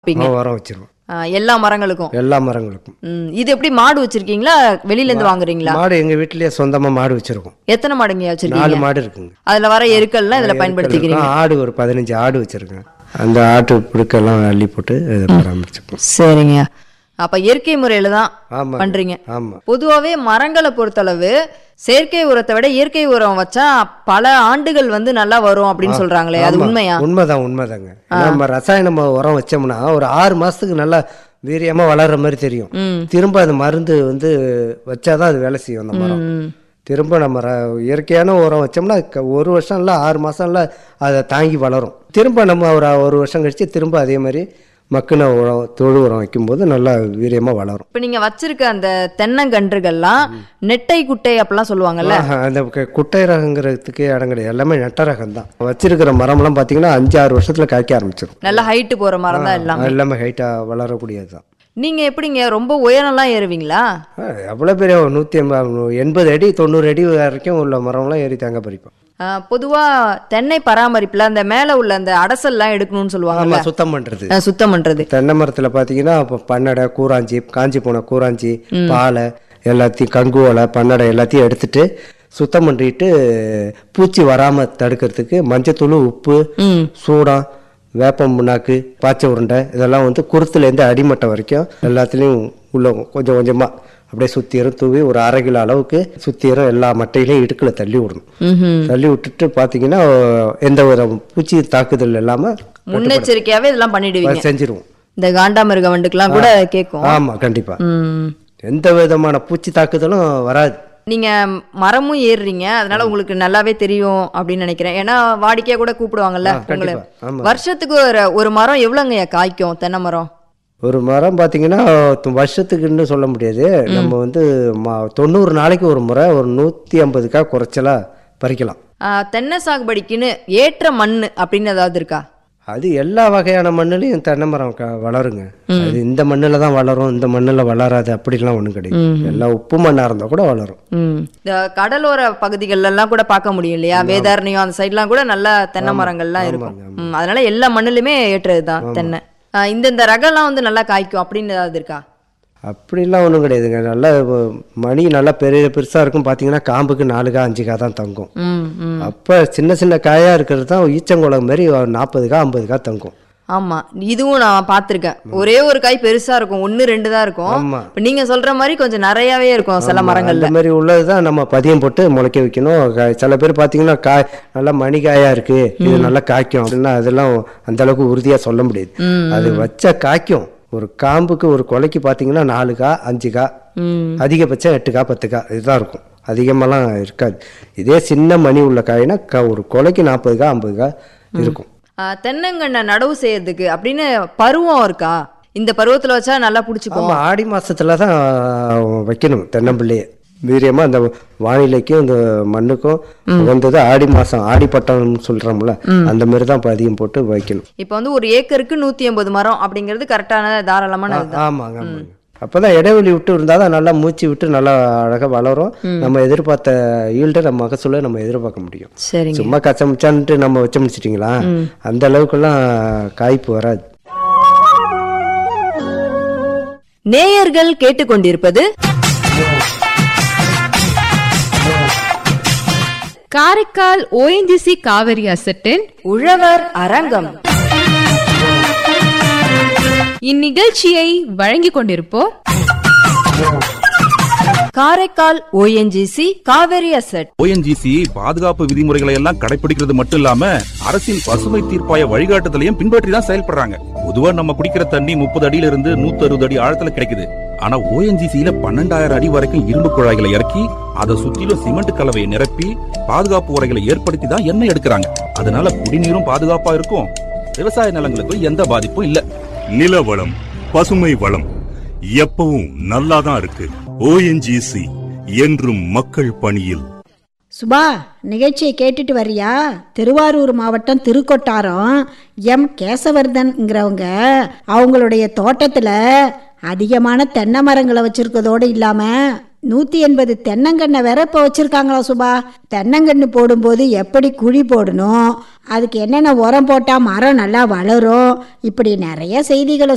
வைப்பீங்க உரம் வச்சிருவோம் ஆ, எல்லா மரங்களுக்கும் எல்லா மரங்களுக்கும் ம், இது எப்படி மாடு வச்சிருக்கீங்களா வெளியில இருந்து வாங்குறீங்களா மாடு எங்க வீட்டிலேயே சொந்தமா மாடு வச்சிருக்கோம் எத்தனை மாடுங்க நாலு வச்சிருக்கீங்க மாடு இருக்குங்க அதுல வர எருக்கள்லாம் இதுல பயன்படுத்திக்கிறீங்க ஆ, ஆடு ஒரு பதினஞ்சு ஆடு வச்சிருக்கேன் அந்த ஆட்டு புழுக்கெல்லாம் அள்ளி போட்டு இதை பராமரிச்சுப்போம் சரிங்க அப்ப இயற்கை முறையில தான் ஆமா பண்றீங்க ஆமா பொதுவாவே மரங்களை பொறுத்தளவு செயற்கை உரத்தை விட இயற்கை உரம் வச்சா பல ஆண்டுகள் வந்து நல்லா வரும் அப்படின்னு சொல்றாங்களே அது ஆமா. உண்மையா உண்மைதான் உண்மைதாங்க ஏன்னா நம்ம ரசாயன ம- உரம் வச்சோம்னா ஒரு ஆறு மாசத்துக்கு நல்லா வீரியமா வளர்ற மாதிரி தெரியும் ம். திரும்ப அது மருந்து வந்து வச்சாதான் அது வேலை செய்யும் அந்த மரம் ம். திரும்ப நம்ம ர- இயற்கையான உரம் வச்சோம்னா க- ஒரு வருஷம் இல்லை ஆறு மாசம்ல அதை தாங்கி வளரும் திரும்ப நம்ம ஒரு ஒரு வருஷம் கழிச்சு திரும்ப அதே மாதிரி மக்கின உரம் தொழு உரம் வைக்கும்போது நல்லா வீரியமா வளரும் இப்ப நீங்க வச்சிருக்க அந்த தென்னங்கன்றுகள்லாம் நெட்டை குட்டை அப்படிலாம் சொல்லுவாங்கல்ல ஆஹா, அந்த கு- குட்டை ரகங்கிறதுக்கு இடம் கிடையாது எல்லாமே நெட்ட ரகம் தான் வச்சிருக்கிற மரம்லாம் பார்த்தீங்கன்னா அஞ்சு ஆறு வருஷத்துல காய்க்க ஆரம்பிச்சிடும் நல்ல ஹைட்டு போற மரம் தான் எல்லாம் எல்லாமே ஹைட்டாக வளரக்கூடியது தான் நீங்க எப்படிங்க ரொம்ப உயரம்லாம் ஏறுவீங்களா எவ்வளோ பெரிய நூற்றி எண்பது அடி தொண்ணூறு அடி வரைக்கும் உள்ள மரம்லாம் ஏறி தேங்காய் பறிப்போம் ஆ, பொதுவா தென்னை பராமரிப்புல அந்த மேல உள்ள அந்த அடசல்லாம் எடுக்கணும்னு சொல்லுவாங்கல்ல ஆமாம் சுத்தம் பண்ணுறது ஆ, சுத்தம் பண்றது தென்னை மரத்தில் பார்த்தீங்கன்னா இப்போ பன்னடை கூராஞ்சி காஞ்சி போன கூராஞ்சி பாலை எல்லாத்தையும் கங்குவலை பன்னடை எல்லாத்தையும் எடுத்துட்டு சுத்தம் பண்ணிட்டு பூச்சி வராமல் தடுக்கிறதுக்கு மஞ்சத்தூள் உப்பு ம் சூடம் வேப்பம் புண்ணாக்கு பாய்ச்ச உருண்டை இதெல்லாம் வந்து குருத்துலேருந்து அடிமட்டம் வரைக்கும் எல்லாத்துலேயும் உள்ள கொஞ்சம் கொஞ்சமாக அப்படியே சுத்திரும் தூவி ஒரு அரை கிலோ அளவுக்கு சுத்திரும் எல்லா மட்டையிலையும் இடுக்கில் தள்ளி விடணும் ம்ஹும். தள்ளி விட்டுட்டு பார்த்தீங்கன்னா எந்த ஒரு பூச்சி தாக்குதல் இல்லாமல் முன்னெச்சரிக்கையாவே இதெல்லாம் பண்ணிடுவீங்க செஞ்சிருவோம் இந்த காண்டாமிருக வண்டுக்கெல்லாம் கூட கேட்கும் ஆமாம் கண்டிப்பாக ம். எந்த விதமான பூச்சி தாக்குதலும் வராது நீங்க மரமும் ஏறுறீங்க அதனால உங்களுக்கு நல்லாவே தெரியும் அப்படின்னு நினைக்கிறேன் ஏன்னா வாடிக்கையா கூட கூப்பிடுவாங்கல்ல உங்களை கண்டிப்பா. ஆமா. வருஷத்துக்கு ஒரு ஒரு மரம் எவ்வளவுங்க காய்க்கும் தென்னை மரம் ஒரு மரம் பார்த்தீங்கன்னா து- வருஷத்துக்குன்னு சொல்ல முடியாது நம்ம வந்து ம- தொண்ணூறு நாளைக்கு ஒரு முறை ஒரு நூற்றி ஐம்பதுக்கா குறைச்சலா பறிக்கலாம் ஆ, தென்னை சாகுபடிக்குன்னு ஏற்ற மண் அப்படின்னு ஏதாவது இருக்கா அது எல்லா வகையான மண்ணுலையும் தென்னை மரம் க- வளருங்க அது இந்த மண்ணில் தான் வளரும் இந்த மண்ணில் வளராது அப்படிலாம் ஒன்றும் கிடையாது எல்லாம் உப்பு மண்ணாக இருந்தால் கூட வளரும் ம். இந்த கடலோர பகுதிகள்ல எல்லாம் கூட பார்க்க முடியும் இல்லையா வேதாரண்யம் அந்த சைட்லாம் கூட நல்ல தென்னை மரங்கள்லாம் இருக்கும் ம், அதனால எல்லா மண்ணுலயுமே ஏற்றதுதான் தென்னை ஆ, இந்த இந்த ரகம்லாம் வந்து நல்லா காய்க்கும் அப்படின்னு ஏதாவது இருக்கா அப்படிலாம் ஒன்றும் கிடையாதுங்க நல்லா வ- மணி நல்லா பெரிய பெருசாக இருக்கும் பார்த்தீங்கன்னா காம்புக்கு நாலு கா அஞ்சு கா தான் தங்கும் ம் ம் அப்போ சின்ன சின்ன காயாக இருக்கிறது தான் ஈச்சங்குளம் மாரி நாற்பது கா ஐம்பது கா தங்கும் ஆமா இதுவும் நான் பார்த்திருக்கேன் ஒரே ஒரு காய் பெருசா இருக்கும் ஒன்னு ரெண்டு தான் இருக்கும் ஆமா. இப்ப நீங்க சொல்ற மாதிரி கொஞ்சம் நிறையவே இருக்கும் சில மரங்கள்ல அந்த மாதிரி உள்ளது தான் நம்ம பதியம் போட்டு முளைக்க வைக்கணும் க- சில பேர் பார்த்தீங்கன்னா காய் நல்லா மணிக்காயா இருக்கு இது நல்லா காய்க்கும் அப்படின்னா அதெல்லாம் அந்த அளவுக்கு உறுதியா சொல்ல முடியாது அது வச்ச காய்க்கும் ஒரு காம்புக்கு ஒரு கொலைக்கு பார்த்தீங்கன்னா நாலு கா அஞ்சு கா ம் அதிகபட்சம் எட்டு கா பத்து கா இதுதான் இருக்கும் அதிகமாலாம் இருக்காது இதே சின்ன மணி உள்ள காய்னா க ஒரு கொலைக்கு நாற்பது கா ஐம்பது கா இருக்கும் ஆ, தென்னங்கண்ணை நடவு செய்யறதுக்கு அப்படின்னு பருவம் இருக்கா இந்த பருவத்துல வச்சா நல்லா புடிச்சுக்கும் ஆமா ஆடி மாசத்துல தான் வைக்கணும் தென்னம்பிள்ளையே வீரியமா அந்த வானிலைக்கும் இந்த மண்ணுக்கும் உகந்தது ஆடி மாசம் ஆடிப்பட்டம்னு சொல்றோம்ல அந்த மாதிரி தான் பதியம் போட்டு வைக்கணும் இப்ப வந்து ஒரு ஏக்கருக்கு நூத்தி எண்பது மரம் அப்படிங்கிறது கரெக்டான தாராளமான இதுதான் ஆமாங்க ஆமாங்க அப்பதான் இடைவெளி விட்டு இருந்தால் தான் நல்லா மூச்சு விட்டு நல்லா அழகா வளரும் நம்ம எதிர்பார்த்த ஈல்ட நம்ம மகசூலை நம்ம எதிர்பார்க்க முடியும் சரிங்க சும்மா கச்சமிச்சான்ட்டு நம்ம வச்ச முடிச்சிட்டிங்களா அந்த அளவுக்குலாம் காய்ப்பு வராது நேயர்கள் கேட்டுக்கொண்டிருப்பது காரைக்கால் ஓஎன்ஜிசி காவிரி அசட்டின் உழவர் அரங்கம் இந்நிகழ்ச்சியை வழங்கிக் கொண்டிருப்போர் Karaikal ONGC Kaveri asset ONGC பாதுகாப்பு விதிமுறைகளை எல்லாம் கடைபிடிக்கிறது மட்டும் இல்லாம அரசின் பசுமை தீர்ப்பாய வழிகாட்டுதலையும் பின்பற்றி தான் செயல்படுறாங்க பொதுவா நம்ம குடிக்கிற தண்ணி முப்பது அடியில இருந்து நூத்தி அறுபது அடி ஆழத்துல கிடைக்குது ஆனா ஓஎன்ஜிசியில பன்னெண்டாயிரம் அடி வரைக்கும் இரும்பு குழாய்களை இறக்கி அதை சுத்திலும் சிமெண்ட் கலவையை நிரப்பி பாதுகாப்பு உரைகளை ஏற்படுத்தி தான் எண்ணெய் எடுக்கிறாங்க அதனால குடிநீரும் பாதுகாப்பா இருக்கும் விவசாய நிலங்களுக்கும் எந்த பாதிப்பும் இல்ல நில வளம் பசுமை வளம் எப்பவும் நல்லாதான் இருக்கு ஓஎன்ஜிசி என்றும் மக்கள் பணியில் சுபா நிகழ்ச்சியை கேட்டுட்டு வரியா திருவாரூர் மாவட்டம் திருக்கொட்டாரம் எம் கேசவர்தன்ங்கிறவங்க அவங்களுடைய தோட்டத்தில் அதிகமான தென்னை மரங்களை வச்சிருக்கதோடு இல்லாமல் நூற்றி எண்பது தென்னங்கண்ணை வேற இப்போ வச்சுருக்காங்களா சுபா தென்னங்கன்று போடும்போது எப்படி குழி போடணும் அதுக்கு என்னென்ன உரம் போட்டால் மரம் நல்லா வளரும் இப்படி நிறைய செய்திகளை